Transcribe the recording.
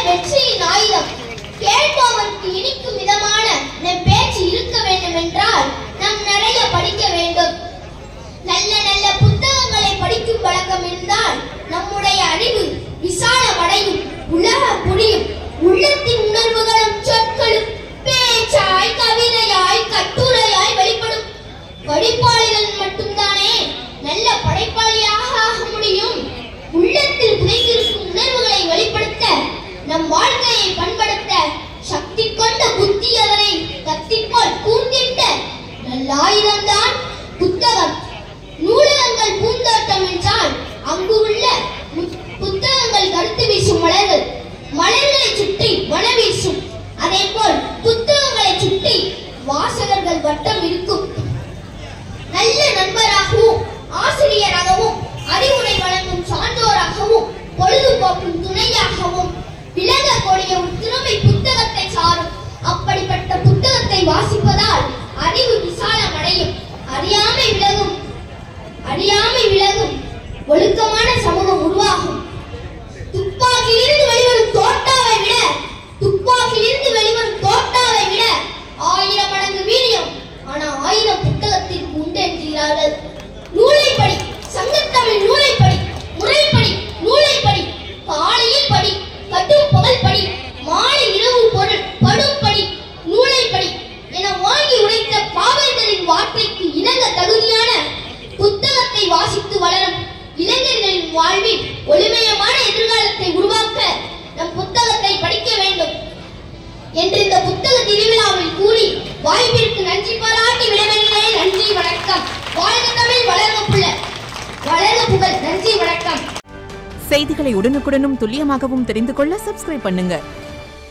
வெற்றியின் ஆயுதம் கேட்பவருக்கு இனிக்கும் விதமான நம் பேச்சு இருக்க வேண்டும் என்றால் நாம் நிறைய படிக்க வேண்டும் நல்ல நல்ல புத்தகங்களை படிக்கும் பழக்கம் இருந்தால் நம்முடைய அறிவு விசாலமடையும் உலகம் புரியும் உள்ளத்தின் உணர்வுகளும் சொற்களும் பேச்சாய் கவிதையாய் கட்டுரையாய் வெளிப்படும் படிப்பாளிகள் மட்டும்தானே நல்ல படைப்பாளியாக ஆக முடியும் உள்ளத்தில் புதைந்திருக்கும் உணர்வுகளை வெளிப்படுத்த நம் வாழ்க்கையை பண்படுத்த சக்தி கொண்ட புத்தி அதனை கத்திப்போல் கூர்ந்திட்ட நல்லாயுதம்தான் புத்தகம் நூலகங்கள் பூந்தோட்டம் என்றால் அங்கு உள்ள மு- புத்தகங்கள் கருத்து வீசும் மலர்கள் மலர்களை சுற்றி வன வீசும் அதே போல் புத்தகங்களை சுற்றி வாசகர்கள் வட்டம் இருக்கும் நல்ல நண்பராகவும் ஆசிரியராகவும் அறிவுரை வழங்கும் சான்றோராகவும் பொழுதுபோக்கும் துணையாகவும் விளங்கக்கூடிய ஒரு திறமை புத்தகத்தை சாரும் அப்படிப்பட்ட புத்தகத்தை வாசிப்பதால் அறிவு விசாலம் அடையும் அறியாமை விலகும் அறியாமை விலகும் ஒழுக்கமான சமூகம் உருவாகும் துப்பாக்கியிலிருந்து வெளிவரும் தோட்டாவை விட துப்பாக்கியிலிருந்து வெளிவரும் தோட்டாவை விட ஆயிரம் மடங்கு வீரியம் ஆனா ஆயிரம் புத்தகத்திற்கு உண்டு என்கிறார்கள் நூலை படி சங்கத்தமிழ் நூலை படி முறைப்படி நூலை படி காலையில் படி கட்டும் பகல் படி மாலை இரவு பொருள் படும் படி நூலை படி என வாங்கி உடைத்த பாவேந்தரின் வார்த்தைக்கு இணங்க தகுதியான புத்தகத்தை வாசித்து வளரும் இளைஞர்களின் வாழ்வில் ஒளிமயமான எதிர்காலத்தை உருவாக்க நம் புத்தகத்தை படிக்க வேண்டும் என்று இந்த புத்தக திருவிழாவில் கூறி வாய்ப்பிற்கு நன்றி பாராட்டி விடைபெறுகிறேன் நன்றி வணக்கம் வாழ்க தமிழ் வளர்க புள்ள வளர்க புகழ் நன்றி வணக்கம் செய்திகளை உடனுக்குடனும் துல்லியமாகவும் தெரிந்து கொள்ள சப்ஸ்கிரைப் பண்ணுங்க